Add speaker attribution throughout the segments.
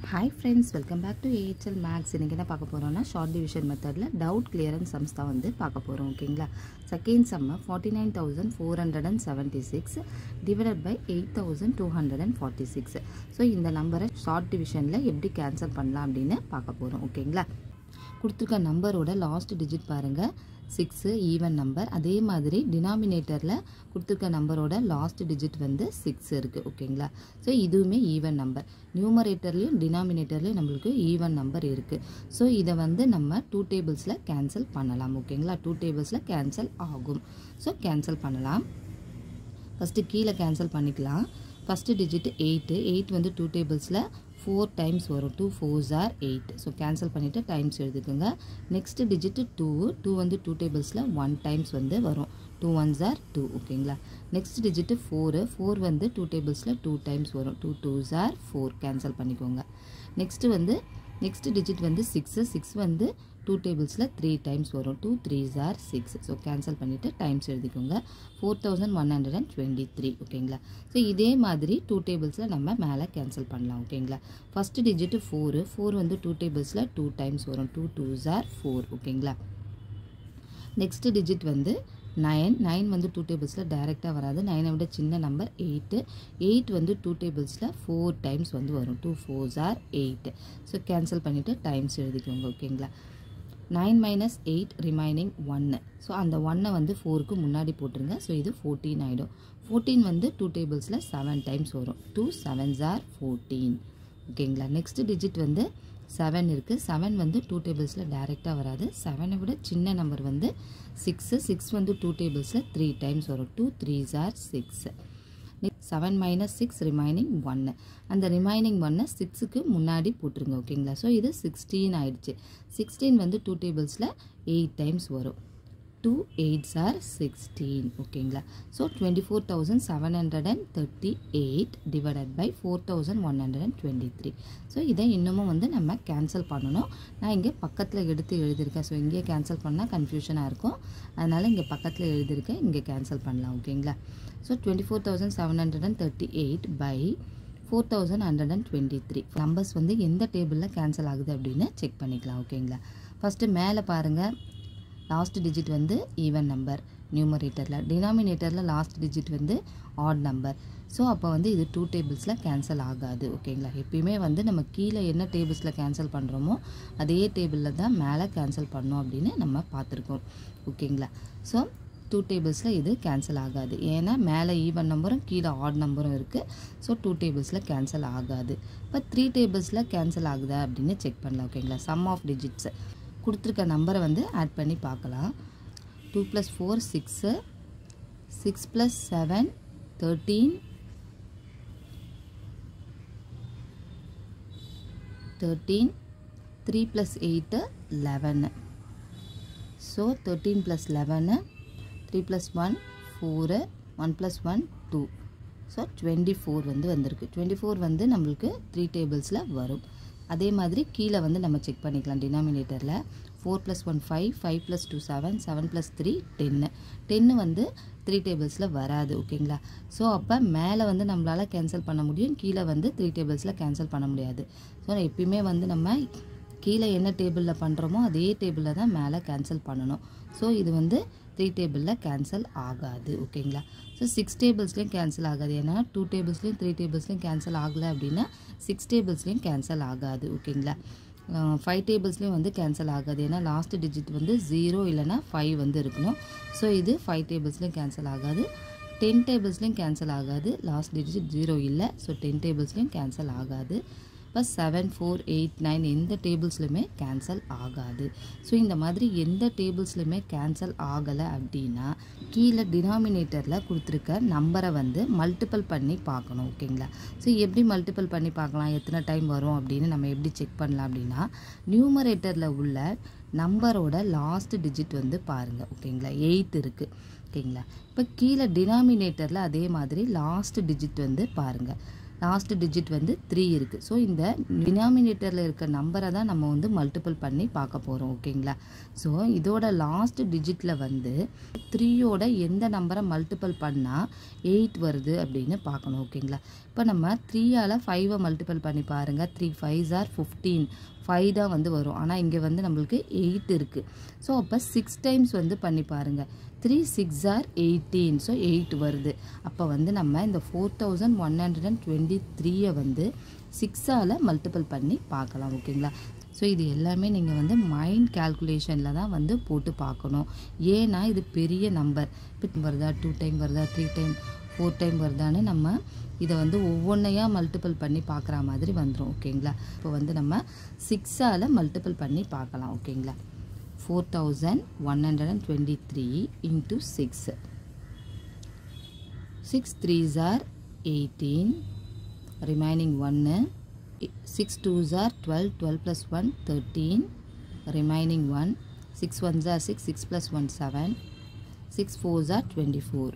Speaker 1: hi friends welcome back to AHL maths இன்றைக்கி என்ன பார்க்க போகிறோம்னா ஷார்ட் டிவிஷன் மெத்தடில் டவுட் கிளியரன்ஸ் சம்ஸ் தான் வந்து பார்க்க போகிறோம் ஓகேங்களா செகண்ட் சம்ம forty nine thousand four hundred and seventy six divided by eight thousand two hundred and forty six so இந்த நம்பரை ஷார்ட் டிவிஷனில் எப்படி கேன்சல் பண்ணலாம் அப்படின்னு பார்க்க போகிறோம் ஓகேங்களா கொடுத்துருக்க நம்பரோட லாஸ்ட் டிஜிட் பாருங்கள் சிக்ஸு ஈவன் நம்பர் அதே மாதிரி டினாமினேட்டரில் கொடுத்துருக்க நம்பரோட லாஸ்ட் டிஜிட் வந்து சிக்ஸ் இருக்குது ஓகேங்களா ஸோ இதுவுமே ஈவன் நம்பர் நியூமரேட்டர்லேயும் டினாமினேட்டர்லேயும் நம்மளுக்கு ஈவன் நம்பர் இருக்குது ஸோ இதை வந்து நம்ம டூ டேபிள்ஸில் கேன்சல் பண்ணலாம் ஓகேங்களா டூ டேபிள்ஸில் கேன்சல் ஆகும் ஸோ கேன்சல் பண்ணலாம் ஃபஸ்ட்டு கீழே கேன்சல் பண்ணிக்கலாம் ஃபஸ்ட்டு டிஜிட் எயிட்டு எயிட் வந்து டூ டேபிள்ஸில் ஃபோர் டைம்ஸ் வரும் two fours are eight so cancel பண்ணிவிட்டு டைம்ஸ் எழுதிக்கோங்க நெக்ஸ்ட்டு டிஜிட்டு டூ டூ வந்து டூ டேபிள்ஸில் ஒன் டைம்ஸ் வந்து வரும் டூ ஒன்ஸ் ஆர் டூ ஓகேங்களா நெக்ஸ்ட் டிஜிட்டு ஃபோரு ஃபோர் வந்து டூ டேபிள்ஸில் டூ டைம்ஸ் வரும் two twos are four cancel பண்ணிக்கோங்க நெக்ஸ்ட்டு வந்து நெக்ஸ்ட் டிஜிட் வந்து சிக்ஸு சிக்ஸ் வந்து டூ டேபிள்ஸில் த்ரீ டைம்ஸ் வரும் two threes are six so cancel பண்ணிவிட்டு டைம்ஸ் எழுதிக்கோங்க four thousand one hundred and twenty three ஓகேங்களா ஸோ இதே மாதிரி டூ டேபிள்ஸில் நம்ம மேலே கேன்சல் பண்ணலாம் ஓகேங்களா ஃபஸ்ட்டு டிஜிட்டு ஃபோரு ஃபோர் வந்து டூ டேபிள்ஸில் டூ டைம்ஸ் வரும் டூ டூஸ் ஆர் ஃபோர் ஓகேங்களா நெக்ஸ்ட்டு டிஜிட் வந்து நைன் நைன் வந்து டூ டேபிள்ஸில் டைரெக்டாக வராது நைனை விட சின்ன நம்பர் எயிட்டு எயிட் வந்து டூ டேபிள்ஸில் ஃபோர் டைம்ஸ் வந்து வரும் two fours are eight so cancel பண்ணிவிட்டு டைம்ஸ் எழுதிக்கோங்க ஓகேங்களா நைன் மைனஸ் எயிட் ரிமைனிங் ஒன்று ஸோ அந்த ஒன்னை வந்து ஃபோருக்கு முன்னாடி போட்டுருங்க ஸோ இது ஃபோர்டீன் ஆகிடும் ஃபோர்டீன் வந்து டூ டேபிள்ஸில் செவன் டைம்ஸ் வரும் டூ செவன்ஸ் ஆர் ஃபோர்டீன் ஓகேங்களா நெக்ஸ்ட் டிஜிட் வந்து செவன் இருக்குது செவன் வந்து டூ டேபிள்ஸில் டைரெக்டாக வராது செவனை விட சின்ன நம்பர் வந்து சிக்ஸு சிக்ஸ் வந்து டூ டேபிள்ஸில் த்ரீ டைம்ஸ் வரும் two threes are six seven minus six remaining ஒன்று அந்த ரிமைனிங் ஒன்னை சிக்ஸுக்கு முன்னாடி போட்டுருங்க ஓகேங்களா ஸோ இது சிக்ஸ்டீன் ஆயிடுச்சு சிக்ஸ்டீன் வந்து டூ டேபிள்ஸில் எயிட் டைம்ஸ் வரும் டூ எயிட்ஸ் ஆர் சிக்ஸ்டீன் ஓகேங்களா so twenty four thousand seven hundred and thirty eight divided by four thousand one hundred and twenty three so இதை இன்னமும் வந்து நம்ம கேன்சல் பண்ணணும் நான் இங்கே பக்கத்தில் எடுத்து எழுதியிருக்கேன் ஸோ இங்கே கேன்சல் பண்ணால் கன்ஃபியூஷனாக இருக்கும் அதனால் இங்கே பக்கத்தில் எழுதியிருக்கேன் இங்கே கேன்சல் பண்ணலாம் ஓகேங்களா so twenty four thousand seven hundred and thirty eight by four thousand hundred and twenty three numbers வந்து எந்த டேபிளில் கேன்சல் ஆகுது அப்படின்னு செக் பண்ணிக்கலாம் ஓகேங்களா ஃபஸ்ட்டு மேலே பாருங்கள் லாஸ்ட் டிஜிட் வந்து ஈவன் நம்பர் நியூமரேட்டரில் டினாமினேட்டரில் லாஸ்ட் டிஜிட் வந்து ஆட் நம்பர் ஸோ அப்போ வந்து இது டூ டேபிள்ஸில் கேன்சல் ஆகாது ஓகேங்களா எப்பயுமே வந்து நம்ம கீழே என்ன டேபிள்ஸில் கேன்சல் பண்ணுறோமோ அதே டேபிளில் தான் மேலே கேன்சல் பண்ணோம் அப்படின்னு நம்ம பார்த்துருக்கோம் ஓகேங்களா ஸோ டூ டேபிள்ஸில் இது கேன்சல் ஆகாது ஏன்னா மேலே ஈவன் நம்பரும் கீழே ஆட் நம்பரும் இருக்குது ஸோ டூ டேபிள்ஸில் கேன்சல் ஆகாது இப்போ த்ரீ டேபிள்ஸில் கேன்சல் ஆகுதா அப்படின்னு செக் பண்ணலாம் ஓகேங்களா சம் ஆஃப் டிஜிட்ஸு கொடுத்துருக்க நம்பரை வந்து ஆட் பண்ணி பார்க்கலாம் two plus four six six plus seven thirteen thirteen three plus eight eleven so thirteen plus eleven three plus one four one plus one two so twenty four வந்து வந்திருக்கு twenty four வந்து நம்மளுக்கு three டேபிள்ஸில் வரும் அதே மாதிரி கீழே வந்து நம்ம செக் பண்ணிக்கலாம் டினாமினேட்டரில் four plus one five five plus two seven seven plus three ten ten வந்து த்ரீ டேபிள்ஸில் வராது ஓகேங்களா ஸோ அப்போ மேலே வந்து நம்மளால் கேன்சல் பண்ண முடியும் கீழே வந்து த்ரீ டேபிள்ஸில் கேன்சல் பண்ண முடியாது ஸோ எப்பயுமே வந்து நம்ம கீழே என்ன டேபிளில் பண்ணுறோமோ அதே டேபிளில் தான் மேலே கேன்சல் பண்ணணும் ஸோ இது வந்து த்ரீ டேபிளில் கேன்சல் ஆகாது ஓகேங்களா ஸோ சிக்ஸ் டேபிள்ஸ்லேயும் கேன்சல் ஆகாது ஏன்னா டூ டேபிள்ஸ்லேயும் த்ரீ டேபிள்ஸ்லேயும் கேன்சல் ஆகலை அப்படின்னா சிக்ஸ் டேபிள்ஸ்லேயும் கேன்சல் ஆகாது ஓகேங்களா ஃபைவ் டேபிள்ஸ்லேயும் வந்து கேன்சல் ஆகாது ஏன்னா லாஸ்ட் டிஜிட் வந்து ஜீரோ இல்லைனா ஃபைவ் வந்து இருக்கணும் ஸோ இது ஃபைவ் டேபிள்ஸ்லேயும் கேன்சல் ஆகாது டென் டேபிள்ஸ்லேயும் கேன்சல் ஆகாது லாஸ்ட் டிஜிட் ஜீரோ இல்லை ஸோ டென் டேபிள்ஸ்லேயும் கேன்சல் ஆகாது இப்போ செவன் ஃபோர் எயிட் நைன் எந்த டேபிள்ஸ்லையுமே கேன்சல் ஆகாது ஸோ இந்த மாதிரி எந்த டேபிள்ஸ்லையுமே கேன்சல் ஆகலை அப்படின்னா கீழே டினாமினேட்டரில் கொடுத்துருக்க நம்பரை வந்து மல்டிபிள் பண்ணி பார்க்கணும் ஓகேங்களா ஸோ எப்படி மல்டிபிள் பண்ணி பார்க்கலாம் எத்தனை டைம் வரும் அப்படின்னு நம்ம எப்படி செக் பண்ணலாம் அப்படின்னா நியூமரேட்டரில் உள்ள நம்பரோட லாஸ்ட் டிஜிட் வந்து பாருங்கள் ஓகேங்களா எயிட் இருக்குது ஓகேங்களா இப்போ கீழே டினாமினேட்டரில் அதே மாதிரி லாஸ்ட் டிஜிட் வந்து பாருங்கள் லாஸ்ட் டிஜிட் வந்து த்ரீ இருக்குது ஸோ இந்த டினாமினேட்டரில் இருக்க நம்பரை தான் நம்ம வந்து மல்டிபிள் பண்ணி பார்க்க போகிறோம் ஓகேங்களா ஸோ இதோட லாஸ்ட் டிஜிட்டில் வந்து த்ரீயோட எந்த நம்பரை மல்டிபிள் பண்ணால் எயிட் வருது அப்படின்னு பார்க்கணும் ஓகேங்களா இப்போ நம்ம த்ரீயால் ஃபைவை மல்டிபிள் பண்ணி பாருங்கள் three five are fifteen five தான் வந்து வரும் ஆனால் இங்கே வந்து நம்மளுக்கு எயிட் இருக்குது ஸோ அப்போ சிக்ஸ் டைம்ஸ் வந்து பண்ணி பாருங்கள் three six are eighteen so eight வருது அப்போ வந்து நம்ம இந்த four thousand one hundred and twenty த்ரீயை வந்து சிக்ஸால் மல்டிபிள் பண்ணி பார்க்கலாம் ஓகேங்களா ஸோ இது எல்லாமே நீங்கள் வந்து மைண்ட் கேல்குலேஷனில் தான் வந்து போட்டு பார்க்கணும் ஏன்னா இது பெரிய நம்பர் இப்போ வருதா டூ டைம் வருதா த்ரீ டைம் ஃபோர் டைம் வருதான்னு நம்ம இதை வந்து ஒவ்வொன்றையா மல்டிபிள் பண்ணி பார்க்குற மாதிரி வந்துடும் ஓகேங்களா இப்போ வந்து நம்ம சிக்ஸால் மல்டிபிள் பண்ணி பார்க்கலாம் ஓகேங்களா four thousand one hundred and twenty three into six six threes are eighteen remaining ஒன்று six twos are twelve twelve plus one thirteen remaining one six ones are six six plus one seven six fours are twenty four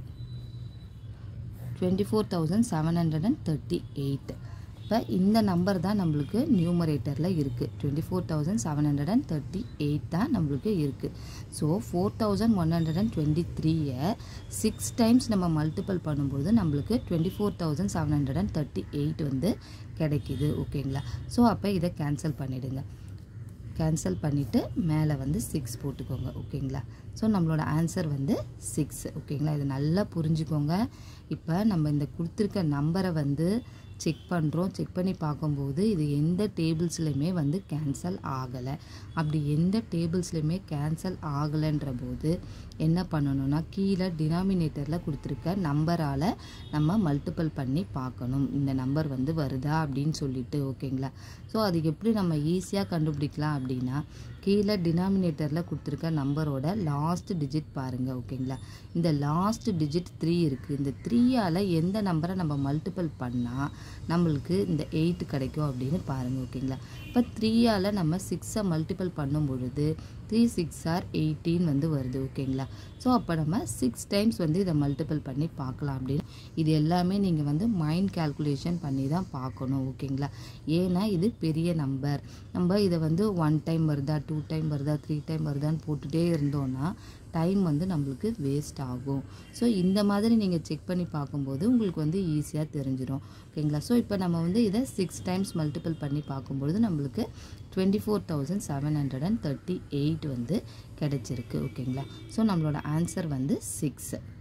Speaker 1: twenty four thousand seven hundred and thirty eight இப்போ இந்த number தான் நம்மளுக்கு நியூமரேட்டரில் இருக்குது twenty four thousand seven hundred and thirty eight தான் நம்மளுக்கு இருக்குது so four thousand one hundred and twenty த்ரீயை சிக்ஸ் டைம்ஸ் நம்ம மல்டிபிள் பண்ணும்போது நம்மளுக்கு twenty four thousand seven hundred and thirty eight வந்து கிடைக்கிது ஓகேங்களா ஸோ அப்போ இதை கேன்சல் பண்ணிவிடுங்க கேன்சல் பண்ணிவிட்டு மேலே வந்து சிக்ஸ் போட்டுக்கோங்க ஓகேங்களா ஸோ நம்மளோட ஆன்சர் வந்து சிக்ஸ் ஓகேங்களா இது நல்லா புரிஞ்சுக்கோங்க இப்போ நம்ம இந்த கொடுத்துருக்க நம்பரை வந்து செக் பண்ணுறோம் செக் பண்ணி பார்க்கும்போது இது எந்த டேபிள்ஸ்லையுமே வந்து கேன்சல் ஆகலை அப்படி எந்த டேபிள்ஸ்லையுமே கேன்சல் ஆகலைன்ற போது என்ன பண்ணணும்னா கீழே டினாமினேட்டரில் கொடுத்துருக்க நம்பரால் நம்ம மல்டிபிள் பண்ணி பார்க்கணும் இந்த நம்பர் வந்து வருதா அப்படின்னு சொல்லிட்டு ஓகேங்களா ஸோ அது எப்படி நம்ம ஈஸியாக கண்டுபிடிக்கலாம் அப்படின்னா கீழே டினாமினேட்டரில் கொடுத்துருக்க நம்பரோட லாஸ்ட் டிஜிட் பாருங்கள் ஓகேங்களா இந்த லாஸ்ட் டிஜிட் த்ரீ இருக்குது இந்த த்ரீயால் எந்த நம்பரை நம்ம மல்டிபிள் பண்ணால் நம்மளுக்கு இந்த எயிட் கிடைக்கும் அப்படின்னு பாருங்கள் ஓகேங்களா இப்போ த்ரீயால் நம்ம சிக்ஸை மல்டிபிள் பண்ணும் பொழுது த்ரீ சிக்ஸ் ஆர் எயிட்டீன் வந்து வருது ஓகேங்களா ஸோ அப்போ நம்ம சிக்ஸ் டைம்ஸ் வந்து இதை மல்டிபிள் பண்ணி பார்க்கலாம் அப்படின்னு இது எல்லாமே நீங்கள் வந்து மைண்ட் கேல்குலேஷன் பண்ணி தான் பார்க்கணும் ஓகேங்களா ஏன்னா இது பெரிய நம்பர் நம்ம இதை வந்து ஒன் டைம் வருதா டூ டைம் வருதா த்ரீ டைம் வருதான்னு போட்டுகிட்டே இருந்தோன்னா டைம் வந்து நம்மளுக்கு வேஸ்ட் ஆகும் ஸோ இந்த மாதிரி நீங்கள் செக் பண்ணி பார்க்கும்போது உங்களுக்கு வந்து ஈஸியாக தெரிஞ்சிடும் ஓகேங்களா ஸோ இப்போ நம்ம வந்து இதை சிக்ஸ் டைம்ஸ் மல்டிபிள் பண்ணி பார்க்கும்பொழுது நம்மளுக்கு twenty four thousand seven hundred and thirty eight வந்து கிடச்சிருக்கு ஓகேங்களா ஸோ நம்மளோட ஆன்சர் வந்து சிக்ஸ்